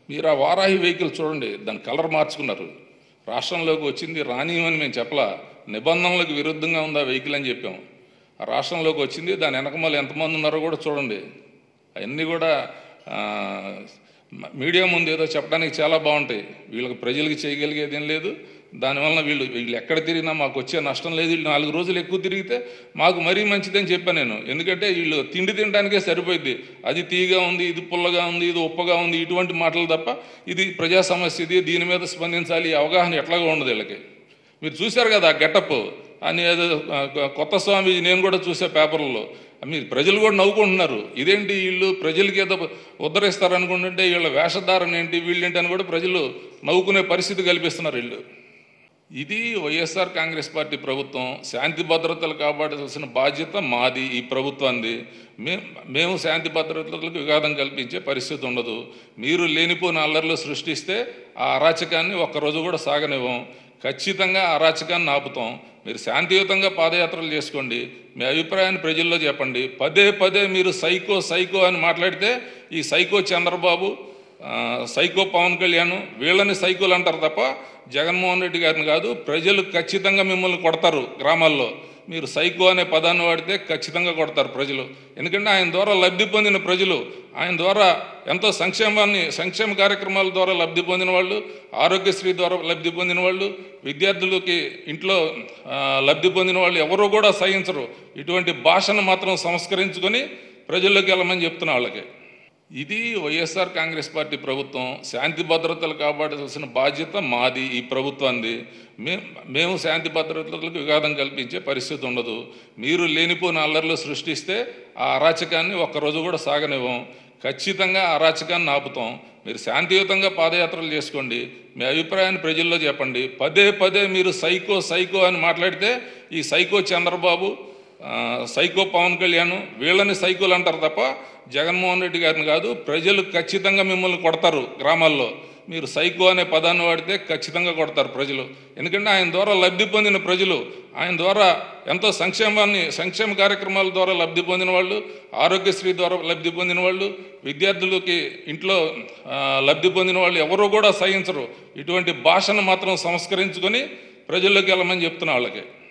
మీరు ఆ వారాహి వెహికల్ చూడండి దాని కలర్ మార్చుకున్నారు రాష్ట్రంలోకి వచ్చింది రానియమని మేము చెప్పలా నిబంధనలకు విరుద్ధంగా ఉంది ఆ వెహికల్ అని చెప్పాం ఆ రాష్ట్రంలోకి వచ్చింది దాని వెనకమాల ఎంతమంది ఉన్నారో కూడా చూడండి అవన్నీ కూడా ఆ, మ- మీడియా ముందు ఏదో చెప్పడానికి చాలా బాగుంటాయి వీళ్ళకి ప్రజలకు చేయగలిగేది ఏం లేదు దానివల్ల వీళ్ళు వీళ్ళు ఎక్కడ తిరిగినా మాకు వచ్చే నష్టం లేదు వీళ్ళు నాలుగు రోజులు ఎక్కువ తిరిగితే మాకు మరీ మంచిదని చెప్పాను నేను ఎందుకంటే వీళ్ళు తిండి తినడానికే సరిపోయింది అది తీగా ఉంది ఇది పుల్లగా ఉంది ఇది ఉప్పగా ఉంది ఇటువంటి మాటలు తప్ప ఇది ప్రజా సమస్య ఇది దీని మీద స్పందించాలి ఈ అవగాహన ఎట్లాగా ఉండదు వీళ్ళకి మీరు చూశారు కదా ఆ గెటప్ అని ఏదో ఆ, కొత్త స్వామి నేను కూడా చూసా పేపర్లలో మీరు ప్రజలు కూడా నవ్వుకుంటున్నారు ఇదేంటి వీళ్ళు ప్రజలకి ఏదో ఉద్ధరిస్తారు అనుకుంటుంటే వీళ్ళ వేషధారణ ఏంటి వీళ్ళేంటి అని కూడా ప్రజలు నవ్వుకునే పరిస్థితి కల్పిస్తున్నారు వీళ్ళు ఇది వైఎస్ఆర్ కాంగ్రెస్ పార్టీ ప్రభుత్వం శాంతి భద్రతలు కాపాడాల్సిన బాధ్యత మాది ఈ ప్రభుత్వాన్ని మే మేము శాంతి భద్రతలకు విఘాతం కల్పించే పరిస్థితి ఉండదు మీరు లేనిపోయిన అల్లర్లు సృష్టిస్తే ఆ అరాచకాన్ని ఒక్కరోజు కూడా సాగనివ్వం ఖచ్చితంగా ఆ అరాచకాన్ని ఆపుతాం మీరు శాంతియుతంగా పాదయాత్రలు చేసుకోండి మీ అభిప్రాయాన్ని ప్రజల్లో చెప్పండి పదే పదే మీరు సైకో సైకో అని మాట్లాడితే ఈ సైకో చంద్రబాబు ఆ, సైకో పవన్ కళ్యాణ్ వీళ్ళని సైకోలు అంటారు తప్ప జగన్మోహన్ రెడ్డి గారిని కాదు ప్రజలు ఖచ్చితంగా మిమ్మల్ని కొడతారు గ్రామాల్లో మీరు సైకో అనే పదాన్ని వాడితే ఖచ్చితంగా కొడతారు ప్రజలు ఎందుకంటే ఆయన ద్వారా లబ్ధి పొందిన ప్రజలు ఆయన ద్వారా ఎంతో సంక్షేమాన్ని సంక్షేమ కార్యక్రమాల ద్వారా లబ్ధి పొందిన వాళ్ళు ఆరోగ్యశ్రీ ద్వారా లబ్ధి పొందిన వాళ్ళు విద్యార్థులకి ఇంట్లో ఆ, లబ్ధి పొందిన వాళ్ళు ఎవరు కూడా సహించరు ఇటువంటి భాషను మాత్రం సంస్కరించుకొని ప్రజల్లోకి వెళ్ళమని చెప్తున్నా వాళ్ళకి ఇది వైఎస్ఆర్ కాంగ్రెస్ పార్టీ ప్రభుత్వం శాంతి భద్రతలు కాపాడాల్సిన బాధ్యత మాది ఈ ప్రభుత్వాన్ని మే మేము శాంతి భద్రతలకు విఘాతం కల్పించే పరిస్థితి ఉండదు మీరు లేనిపోయిన అల్లర్లు సృష్టిస్తే ఆ అరాచకాన్ని ఒక్కరోజు కూడా సాగనివ్వం ఖచ్చితంగా ఆ అరాచకాన్ని ఆపుతాం మీరు శాంతియుతంగా పాదయాత్రలు చేసుకోండి మీ అభిప్రాయాన్ని ప్రజల్లో చెప్పండి పదే పదే మీరు సైకో సైకో అని మాట్లాడితే ఈ సైకో చంద్రబాబు ఆ, సైకో పవన్ కళ్యాణ్ వీళ్ళని సైకోలు అంటారు తప్ప జగన్మోహన్ రెడ్డి గారిని కాదు ప్రజలు ఖచ్చితంగా మిమ్మల్ని కొడతారు గ్రామాల్లో మీరు సైకో అనే పదాన్ని వాడితే ఖచ్చితంగా కొడతారు ప్రజలు ఎందుకంటే ఆయన ద్వారా లబ్ధి పొందిన ప్రజలు ఆయన ద్వారా ఎంతో సంక్షేమాన్ని సంక్షేమ కార్యక్రమాల ద్వారా లబ్ధి పొందిన వాళ్ళు ఆరోగ్యశ్రీ ద్వారా లబ్ధి పొందిన వాళ్ళు విద్యార్థులకి ఇంట్లో ఆ, లబ్ధి పొందిన వాళ్ళు ఎవరు కూడా సహించరు ఇటువంటి భాషను మాత్రం సంస్కరించుకొని ప్రజల్లోకి వెళ్ళమని చెప్తున్నా వాళ్ళకి